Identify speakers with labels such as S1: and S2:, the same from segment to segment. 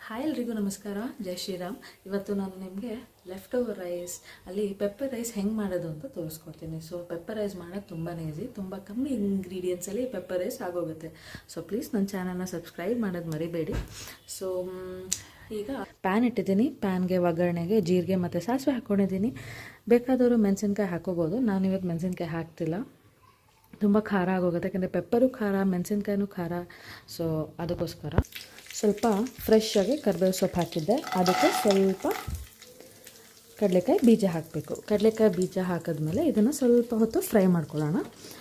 S1: hi ಎಲ್ರಿಗೂ ನಮಸ್ಕಾರ ಜೈ ಶ್ರೀರಾಮ್ ಇವತ್ತು ನಾನು ನಿಮಗೆ ಲೆಫ್ಟ್ ಓವರ್ ರೈಸ್ ಅಲ್ಲಿ ಪೆಪ್ಪರ್ ರೈಸ್ ಹೆಂಗೆ ಮಾಡೋದು ಅಂತ ತೋರಿಸ್ಕೊಡ್ತೀನಿ ಸೊ ಪೆಪ್ಪರ್ ರೈಸ್ ಮಾಡೋದು ತುಂಬಾ ಈಸಿ ತುಂಬ ಕಮ್ಮಿ ಇಂಗ್ರೀಡಿಯೆಂಟ್ಸಲ್ಲಿ ಪೆಪ್ಪರ್ ರೈಸ್ ಆಗೋಗುತ್ತೆ ಸೊ ಪ್ಲೀಸ್ ನನ್ನ ಚಾನಲ್ನ ಸಬ್ಸ್ಕ್ರೈಬ್ ಮಾಡೋದು ಮರಿಬೇಡಿ ಸೊ ಈಗ ಪ್ಯಾನ್ ಇಟ್ಟಿದ್ದೀನಿ ಪ್ಯಾನ್ಗೆ ಒಗ್ಗರಣೆಗೆ ಜೀರಿಗೆ ಮತ್ತು ಸಾಸಿವೆ ಹಾಕ್ಕೊಂಡಿದ್ದೀನಿ ಬೇಕಾದವರು ಮೆಣಸಿನ್ಕಾಯಿ ಹಾಕೋಬೋದು ನಾನು ಇವತ್ತು ಮೆಣಸಿನ್ಕಾಯಿ ಹಾಕ್ತಿಲ್ಲ ತುಂಬ ಖಾರ ಆಗೋಗುತ್ತೆ ಯಾಕಂದರೆ ಪೆಪ್ಪರು ಖಾರ ಮೆಣಸಿನ್ಕಾಯಿನೂ ಖಾರ ಸೊ ಅದಕ್ಕೋಸ್ಕರ ಸ್ವಲ್ಪ ಫ್ರೆಶ್ ಆಗಿ ಕರಿಬೇವು ಸೊಪ್ಪು ಹಾಕಿದ್ದೆ ಅದಕ್ಕೆ ಸ್ವಲ್ಪ ಕಡಲೆಕಾಯಿ ಬೀಜ ಹಾಕಬೇಕು ಕಡಲೆಕಾಯಿ ಬೀಜ ಹಾಕಿದ್ಮೇಲೆ ಇದನ್ನು ಸ್ವಲ್ಪ ಹೊತ್ತು ಫ್ರೈ ಮಾಡ್ಕೊಳ್ಳೋಣ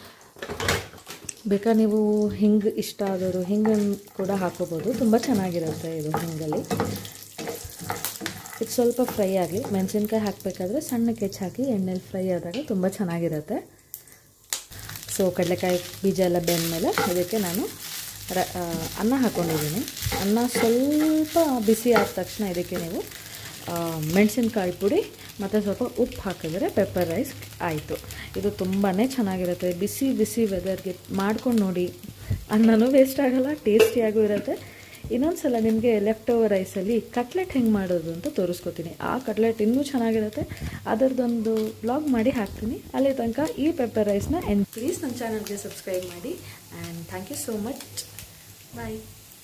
S1: ಬೇಕಾ ನೀವು ಹಿಂಗೆ ಇಷ್ಟ ಆದವರು ಹಿಂಗೆ ಕೂಡ ಹಾಕೋಬೋದು ತುಂಬ ಚೆನ್ನಾಗಿರುತ್ತೆ ಇದು ಹಿಂಗಲ್ಲಿ ಇದು ಸ್ವಲ್ಪ ಫ್ರೈ ಆಗಲಿ ಮೆಣಸಿನ್ಕಾಯಿ ಹಾಕಬೇಕಾದ್ರೆ ಸಣ್ಣ ಕೆಚ್ಚು ಹಾಕಿ ಎಣ್ಣೆಲಿ ಫ್ರೈ ಆದಾಗ ತುಂಬ ಚೆನ್ನಾಗಿರುತ್ತೆ ಸೊ ಕಡಲೆಕಾಯಿ ಬೀಜ ಎಲ್ಲ ಬೆಂದಮೇಲೆ ಇದಕ್ಕೆ ನಾನು ರ ಅನ್ನ ಹಾಕ್ಕೊಂಡಿದ್ದೀನಿ ಅನ್ನ ಸ್ವಲ್ಪ ಬಿಸಿ ಆದ ತಕ್ಷಣ ಇದಕ್ಕೆ ನೀವು ಮೆಣಸಿನ್ಕಾಯಿ ಪುಡಿ ಮತ್ತು ಸ್ವಲ್ಪ ಉಪ್ಪು ಹಾಕಿದ್ರೆ ಪೆಪ್ಪರ್ ರೈಸ್ ಆಯಿತು ಇದು ತುಂಬಾ ಚೆನ್ನಾಗಿರುತ್ತೆ ಬಿಸಿ ಬಿಸಿ ವೆದರ್ಗೆ ಮಾಡ್ಕೊಂಡು ನೋಡಿ ಅನ್ನನೂ ವೇಸ್ಟ್ ಆಗೋಲ್ಲ ಟೇಸ್ಟಿಯಾಗೂ ಇರುತ್ತೆ ಇನ್ನೊಂದು ಸಲ ನಿಮಗೆ ಲೆಫ್ಟ್ ಓವರ್ ರೈಸಲ್ಲಿ ಕಟ್ಲೆಟ್ ಹೆಂಗೆ ಮಾಡೋದು ಅಂತ ತೋರಿಸ್ಕೊತೀನಿ ಆ ಕಟ್ಲೆಟ್ ಇನ್ನೂ ಚೆನ್ನಾಗಿರುತ್ತೆ ಅದರದ್ದೊಂದು ಬ್ಲಾಗ್ ಮಾಡಿ ಹಾಕ್ತೀನಿ ಅಲ್ಲಿ ತನಕ ಈ ಪೆಪ್ಪರ್ ರೈಸ್ನ ಎನ್ ಪ್ಲೀಸ್ ನನ್ನ ಚಾನಲ್ಗೆ ಸಬ್ಸ್ಕ್ರೈಬ್ ಮಾಡಿ and thank you so much bye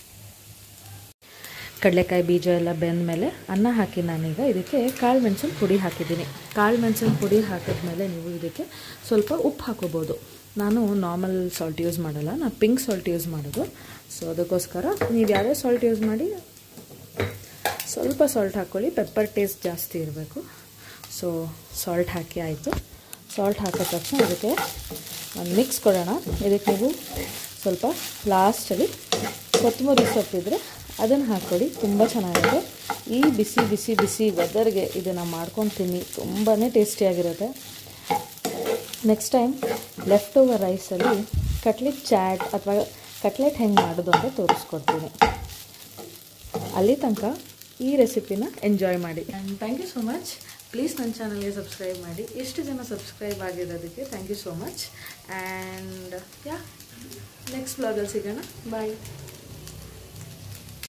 S1: ಕಡಲೆಕಾಯಿ ಬೀಜ ಎಲ್ಲ ಬೆಂದಮೇಲೆ ಅನ್ನ ಹಾಕಿ ನಾನೀಗ ಇದಕ್ಕೆ ಕಾಳು ಮೆಣಸಿನ ಪುಡಿ ಹಾಕಿದ್ದೀನಿ ಕಾಳು ಮೆಣಸಿನ ಪುಡಿ ಹಾಕಿದ್ಮೇಲೆ ನೀವು ಇದಕ್ಕೆ ಸ್ವಲ್ಪ ಉಪ್ಪು ಹಾಕೋಬೋದು ನಾನು ನಾರ್ಮಲ್ ಸಾಲ್ಟ್ ಯೂಸ್ ಮಾಡಲ್ಲ ನಾನು ಪಿಂಕ್ ಸಾಲ್ಟ್ ಯೂಸ್ ಮಾಡೋದು ಸೊ ಅದಕ್ಕೋಸ್ಕರ ನೀವು ಯಾವುದೇ ಸಾಲ್ಟ್ ಯೂಸ್ ಮಾಡಿ ಸ್ವಲ್ಪ ಸಾಲ್ಟ್ ಹಾಕ್ಕೊಳ್ಳಿ ಪೆಪ್ಪರ್ ಟೇಸ್ಟ್ ಜಾಸ್ತಿ ಇರಬೇಕು ಸೊ ಸಾಲ್ಟ್ ಹಾಕಿ ಆಯಿತು ಸಾಲ್ಟ್ ಹಾಕಿದ ತಕ್ಷಣ ಇದಕ್ಕೆ ಒಂದು ಮಿಕ್ಸ್ ಕೊಡೋಣ ಇದಕ್ಕೆ ನೀವು ಸ್ವಲ್ಪ ಲಾಸ್ಟಲ್ಲಿ ಕೊತ್ತಂಬರಿ ಸೊಪ್ಪಿದ್ರೆ ಅದನ್ನು ಹಾಕ್ಕೊಳ್ಳಿ ತುಂಬ ಚೆನ್ನಾಗಿದೆ ಈ ಬಿಸಿ ಬಿಸಿ ಬಿಸಿ ವೆದರ್ಗೆ ಇದನ್ನು ಮಾಡ್ಕೊಂಡು ತಿನ್ನಿ ತುಂಬಾ ಟೇಸ್ಟಿಯಾಗಿರುತ್ತೆ ನೆಕ್ಸ್ಟ್ ಟೈಮ್ ಲೆಫ್ಟ್ ಓವರ್ ರೈಸಲ್ಲಿ ಕಟ್ಲೆಟ್ ಚಾಟ್ ಅಥವಾ ಕಟ್ಲೆಟ್ ಹೆಂಗೆ ಮಾಡೋದು ಅಂತ ತೋರಿಸ್ಕೊಡ್ತೀನಿ ಅಲ್ಲಿ ತನಕ ಈ ರೆಸಿಪಿನ ಎಂಜಾಯ್ ಮಾಡಿ and thank you so much please ನನ್ನ ಚಾನಲ್ಗೆ ಸಬ್ಸ್ಕ್ರೈಬ್ ಮಾಡಿ ಎಷ್ಟು ಜನ ಸಬ್ಸ್ಕ್ರೈಬ್ ಆಗಿರೋದಕ್ಕೆ thank you so much and yeah next ಬ್ಲಾಗಲ್ಲಿ ಸಿಗೋಣ ಬಾಯ್